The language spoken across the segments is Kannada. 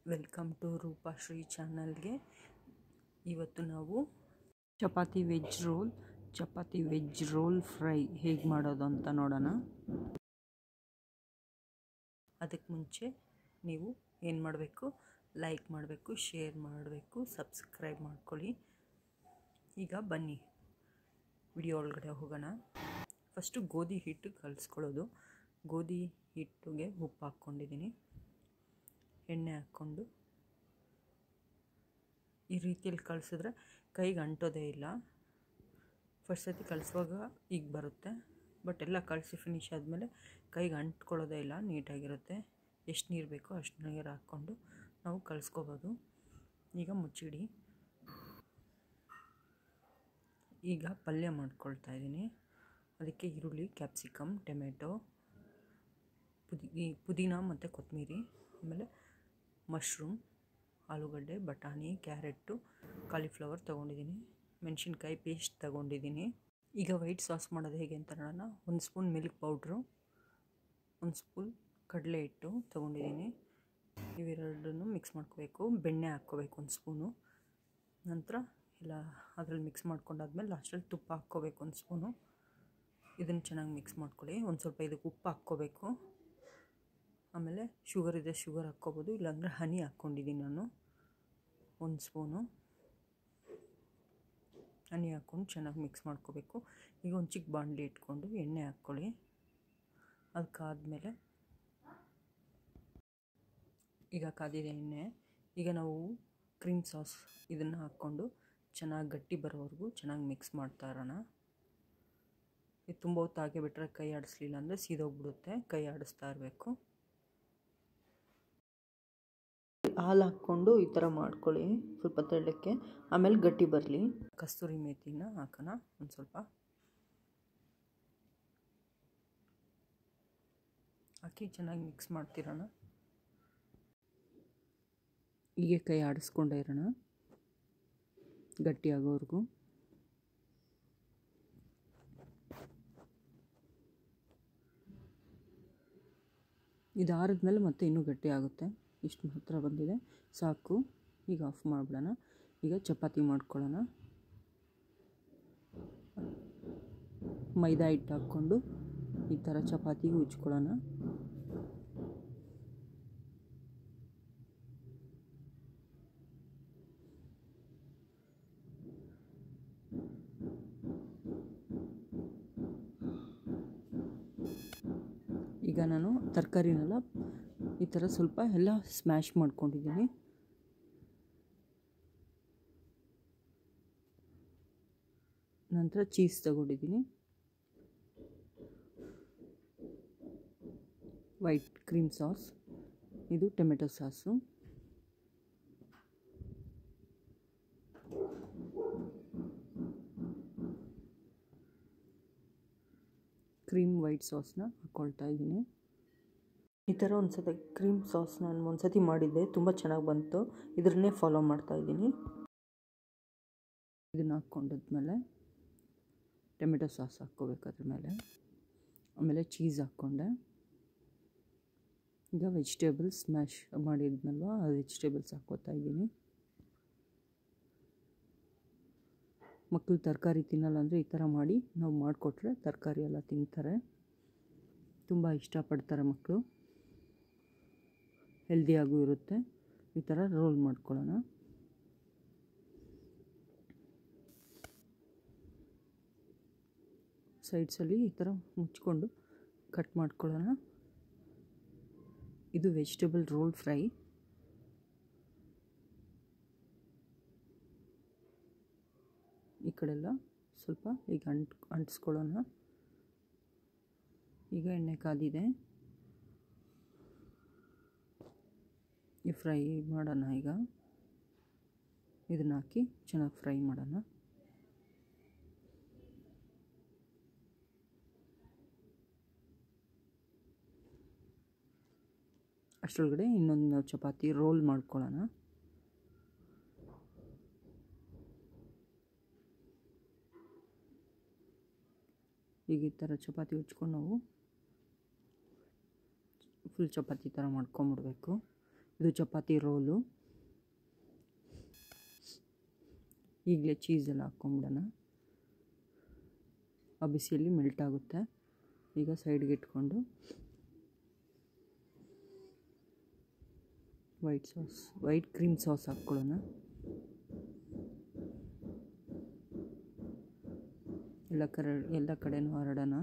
ವೆಲ್ಕಮ್ ಟು ರೂಪಾಶ್ರೀ ಚಾನಲ್ಗೆ ಇವತ್ತು ನಾವು chapati veg roll chapati veg roll fry ಹೇಗೆ ಮಾಡೋದು ಅಂತ ನೋಡೋಣ ಅದಕ್ಕೆ ಮುಂಚೆ ನೀವು ಏನು ಮಾಡಬೇಕು ಲೈಕ್ ಮಾಡಬೇಕು ಶೇರ್ ಮಾಡಬೇಕು ಸಬ್ಸ್ಕ್ರೈಬ್ ಮಾಡ್ಕೊಳ್ಳಿ ಈಗ ಬನ್ನಿ ವಿಡಿಯೋ ಒಳಗಡೆ ಹೋಗೋಣ ಫಸ್ಟು ಗೋಧಿ ಹಿಟ್ಟು ಕಲಿಸ್ಕೊಳ್ಳೋದು ಗೋಧಿ ಹಿಟ್ಟಿಗೆ ಉಪ್ಪು ಹಾಕ್ಕೊಂಡಿದ್ದೀನಿ ಎಣ್ಣೆ ಹಾಕ್ಕೊಂಡು ಈ ರೀತಿಯಲ್ಲಿ ಕಳಿಸಿದ್ರೆ ಕೈಗೆ ಅಂಟೋದೇ ಇಲ್ಲ ಫಸ್ಟ್ ಸತಿ ಕಲಿಸುವಾಗ ಈಗ ಬರುತ್ತೆ ಬಟ್ ಎಲ್ಲ ಕಳಿಸಿ ಫಿನಿಶ್ ಆದಮೇಲೆ ಕೈಗೆ ಅಂಟ್ಕೊಳ್ಳೋದೇ ಇಲ್ಲ ನೀಟಾಗಿರುತ್ತೆ ಎಷ್ಟು ನೀರು ಬೇಕೋ ಅಷ್ಟು ನೀರು ಹಾಕ್ಕೊಂಡು ನಾವು ಕಲಿಸ್ಕೋಬೋದು ಈಗ ಮುಚ್ಚಿಡಿ ಈಗ ಪಲ್ಯ ಮಾಡ್ಕೊಳ್ತಾ ಇದ್ದೀನಿ ಅದಕ್ಕೆ ಈರುಳ್ಳಿ ಕ್ಯಾಪ್ಸಿಕಮ್ ಟೊಮೆಟೊ ಪುದಿ ಪುದೀನ ಮತ್ತು ಕೊತ್ತಂಬರಿ ಆಮೇಲೆ ಮಶ್ರೂಮ್ ಆಲೂಗಡ್ಡೆ ಬಟಾಣಿ ಕ್ಯಾರೆಟು ಕಾಲಿಫ್ಲವರ್ ತೊಗೊಂಡಿದ್ದೀನಿ ಮೆಣಸಿನ್ಕಾಯಿ ಪೇಸ್ಟ್ ತೊಗೊಂಡಿದ್ದೀನಿ ಈಗ ವೈಟ್ ಸಾಸ್ ಮಾಡೋದು ಹೇಗೆ ಅಂತ ನೋಡೋಣ ಒಂದು ಸ್ಪೂನ್ ಮಿಲ್ಕ್ ಪೌಡ್ರು ಒಂದು ಸ್ಪೂನ್ ಕಡಲೆ ಹಿಟ್ಟು ತೊಗೊಂಡಿದ್ದೀನಿ ಇವೆರಡನ್ನು ಮಿಕ್ಸ್ ಮಾಡ್ಕೋಬೇಕು ಬೆಣ್ಣೆ ಹಾಕ್ಕೋಬೇಕು ಒಂದು ಸ್ಪೂನು ನಂತರ ಎಲ್ಲ ಅದರಲ್ಲಿ ಮಿಕ್ಸ್ ಮಾಡ್ಕೊಂಡಾದ್ಮೇಲೆ ಲಾಸ್ಟಲ್ಲಿ ತುಪ್ಪ ಹಾಕ್ಕೋಬೇಕು ಒಂದು ಸ್ಪೂನು ಇದನ್ನು ಚೆನ್ನಾಗಿ ಮಿಕ್ಸ್ ಮಾಡ್ಕೊಳ್ಳಿ ಒಂದು ಸ್ವಲ್ಪ ಇದಕ್ಕೆ ಉಪ್ಪು ಹಾಕ್ಕೋಬೇಕು ಆಮೇಲೆ ಶುಗರ್ ಇದೆ ಶುಗರ್ ಹಾಕ್ಕೋಬೋದು ಇಲ್ಲಾಂದರೆ ಹನಿ ಹಾಕ್ಕೊಂಡಿದ್ದೀನಿ ನಾನು ಒಂದು ಸ್ಪೂನು ಹನಿ ಹಾಕ್ಕೊಂಡು ಚೆನ್ನಾಗಿ ಮಿಕ್ಸ್ ಮಾಡ್ಕೋಬೇಕು ಈಗ ಒಂದು ಚಿಕ್ಕ ಬಾಣಲಿ ಇಟ್ಕೊಂಡು ಎಣ್ಣೆ ಹಾಕ್ಕೊಳ್ಳಿ ಅದು ಕಾದ್ಮೇಲೆ ಈಗ ಕಾದಿದೆ ಎಣ್ಣೆ ಈಗ ನಾವು ಕ್ರೀಮ್ ಸಾಸ್ ಇದನ್ನು ಹಾಕ್ಕೊಂಡು ಚೆನ್ನಾಗಿ ಗಟ್ಟಿ ಬರೋವರೆಗೂ ಚೆನ್ನಾಗಿ ಮಿಕ್ಸ್ ಮಾಡ್ತಾ ಇರೋಣ ಇದು ತುಂಬ ಹೊತ್ತು ಹಾಗೆ ಬಿಟ್ಟರೆ ಕೈ ಆಡಿಸ್ಲಿಲ್ಲ ಅಂದರೆ ಸೀದೋಗ್ಬಿಡುತ್ತೆ ಕೈ ಆಡಿಸ್ತಾ ಇರಬೇಕು ಹಾಲು ಹಾಕ್ಕೊಂಡು ಈ ಥರ ಮಾಡ್ಕೊಳ್ಳಿ ಸ್ವಲ್ಪ ತೆಳ್ಳಕ್ಕೆ ಆಮೇಲೆ ಗಟ್ಟಿ ಬರಲಿ ಕಸ್ತೂರಿ ಮೇಥಿನ ಹಾಕೋಣ ಒಂದು ಸ್ವಲ್ಪ ಹಾಕಿ ಚೆನ್ನಾಗಿ ಮಿಕ್ಸ್ ಮಾಡ್ತಿರೋಣ ಹೀಗೆ ಕೈ ಆಡಿಸ್ಕೊಂಡೇ ಇರೋಣ ಗಟ್ಟಿಯಾಗೋವರೆಗೂ ಇದು ಆರಿದ್ಮೇಲೆ ಮತ್ತೆ ಇನ್ನೂ ಗಟ್ಟಿ ಆಗುತ್ತೆ ಇಷ್ಟು ಹತ್ರ ಬಂದಿದೆ ಸಾಕು ಈಗ ಆಫ್ ಮಾಡಿಬಿಡೋಣ ಈಗ ಚಪಾತಿ ಮಾಡ್ಕೊಳ್ಳೋಣ ಮೈದಾ ಹಿಟ್ಟು ಹಾಕ್ಕೊಂಡು ಈ ಥರ ಚಪಾತಿಗೆ ಉಜ್ಕೊಳ್ಳೋಣ ಈಗ ನಾನು ತರಕಾರಿನೆಲ್ಲ ಈ ಥರ ಸ್ವಲ್ಪ ಎಲ್ಲ ಸ್ಮ್ಯಾಶ್ ಮಾಡ್ಕೊಂಡಿದ್ದೀನಿ ನಂತರ ಚೀಸ್ ತಗೊಂಡಿದ್ದೀನಿ ವೈಟ್ ಕ್ರೀಮ್ ಸಾಸ್ ಇದು ಟೊಮೆಟೊ ಸಾಸು ಕ್ರೀಮ್ ವೈಟ್ ಸಾಸ್ನ ಹಾಕ್ಕೊಳ್ತಾ ಇದ್ದೀನಿ ಈ ಥರ ಒಂದು ಸತಿ ಕ್ರೀಮ್ ಸಾಸ್ ನಾನು ಒಂದು ಸತಿ ಮಾಡಿದ್ದೆ ತುಂಬ ಚೆನ್ನಾಗಿ ಬಂತು ಇದನ್ನೇ ಫಾಲೋ ಮಾಡ್ತಾ ಇದ್ದೀನಿ ಇದನ್ನು ಹಾಕ್ಕೊಂಡಾದ್ಮೇಲೆ ಟೊಮೆಟೊ ಸಾಸ್ ಹಾಕ್ಕೋಬೇಕು ಅದ್ರ ಮೇಲೆ ಆಮೇಲೆ ಚೀಸ್ ಹಾಕ್ಕೊಂಡೆ ಈಗ ವೆಜಿಟೇಬಲ್ಸ್ ಸ್ಮ್ಯಾಶ್ ಮಾಡಿದ್ನಲ್ವ ಆ ವೆಜಿಟೇಬಲ್ಸ್ ಹಾಕ್ಕೋತಾ ಇದ್ದೀನಿ ಮಕ್ಕಳು ತರಕಾರಿ ತಿನ್ನಲ್ಲ ಅಂದರೆ ಈ ಥರ ಮಾಡಿ ನಾವು ಮಾಡಿಕೊಟ್ರೆ ತರಕಾರಿ ಎಲ್ಲ ತಿಂತಾರೆ ತುಂಬ ಇಷ್ಟಪಡ್ತಾರೆ ಮಕ್ಕಳು ಹೆಲ್ದಿಯಾಗೂ ಇರುತ್ತೆ ಈ ಥರ ರೋಲ್ ಮಾಡ್ಕೊಳ್ಳೋಣ ಸೈಡ್ಸಲ್ಲಿ ಈ ಥರ ಮುಚ್ಕೊಂಡು ಕಟ್ ಮಾಡ್ಕೊಳ್ಳೋಣ ಇದು ವೆಜಿಟೇಬಲ್ ರೋಲ್ ಫ್ರೈ ಈ ಕಡೆಲ್ಲ ಸ್ವಲ್ಪ ಈಗ ಅಂಟ್ ಅಂಟಿಸ್ಕೊಳ್ಳೋಣ ಈಗ ಎಣ್ಣೆ ಕಾದಿದೆ ಈ ಫ್ರೈ ಮಾಡೋಣ ಈಗ ಇದನ್ನ ಹಾಕಿ ಚೆನ್ನಾಗಿ ಫ್ರೈ ಮಾಡೋಣ ಅಷ್ಟರೊಳಗಡೆ ಇನ್ನೊಂದು ಚಪಾತಿ ರೋಲ್ ಮಾಡ್ಕೊಳ್ಳೋಣ ಈಗ ಈ ಥರ ಚಪಾತಿ ಉಚ್ಕೊಂಡು ನಾವು ಫುಲ್ ಚಪಾತಿ ಥರ ಮಾಡ್ಕೊಂಬಿಡ್ಬೇಕು ಇದು ಚಪಾತಿ ರೋಲು ಈಗಲೇ ಚೀಸೆಲ್ಲ ಹಾಕ್ಕೊಂಬಿಡೋಣ ಆ ಬಿಸಿಯಲ್ಲಿ ಮೆಲ್ಟ್ ಆಗುತ್ತೆ ಈಗ ಸೈಡ್ಗೆ ಇಟ್ಕೊಂಡು white sauce white cream sauce ಹಾಕ್ಕೊಳ್ಳೋಣ ಎಲ್ಲ ಕರ ಎಲ್ಲ ಕಡೆನೂ ಹರಡೋಣ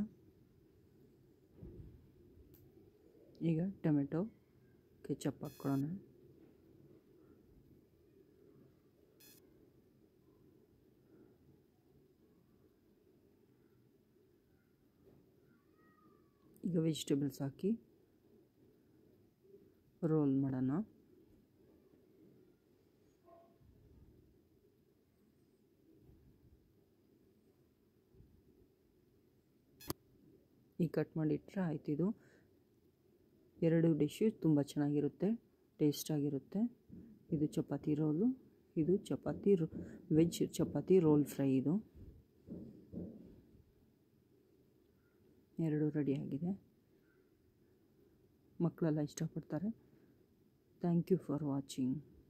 ಈಗ ಟೊಮೆಟೊ ಕೆಚಪ್ ಹಾಕ್ಕೊಳ್ಳೋಣ ಈಗ ವೆಜಿಟೇಬಲ್ಸ್ ಹಾಕಿ ರೋಲ್ ಮಾಡೋಣ ಈಗ ಕಟ್ ಮಾಡಿಟ್ರೆ ಆಯ್ತು ಇದು ಎರಡು ಡಿಶ್ಶು ತುಂಬ ಚೆನ್ನಾಗಿರುತ್ತೆ ಟೇಸ್ಟಾಗಿರುತ್ತೆ ಇದು ಚಪಾತಿ ರೋಲು ಇದು chapati roll veg chapati roll fry ಇದು ಎರಡು ರೆಡಿಯಾಗಿದೆ ಮಕ್ಕಳೆಲ್ಲ ಇಷ್ಟಪಡ್ತಾರೆ ಥ್ಯಾಂಕ್ ಯು ಫಾರ್ ವಾಚಿಂಗ್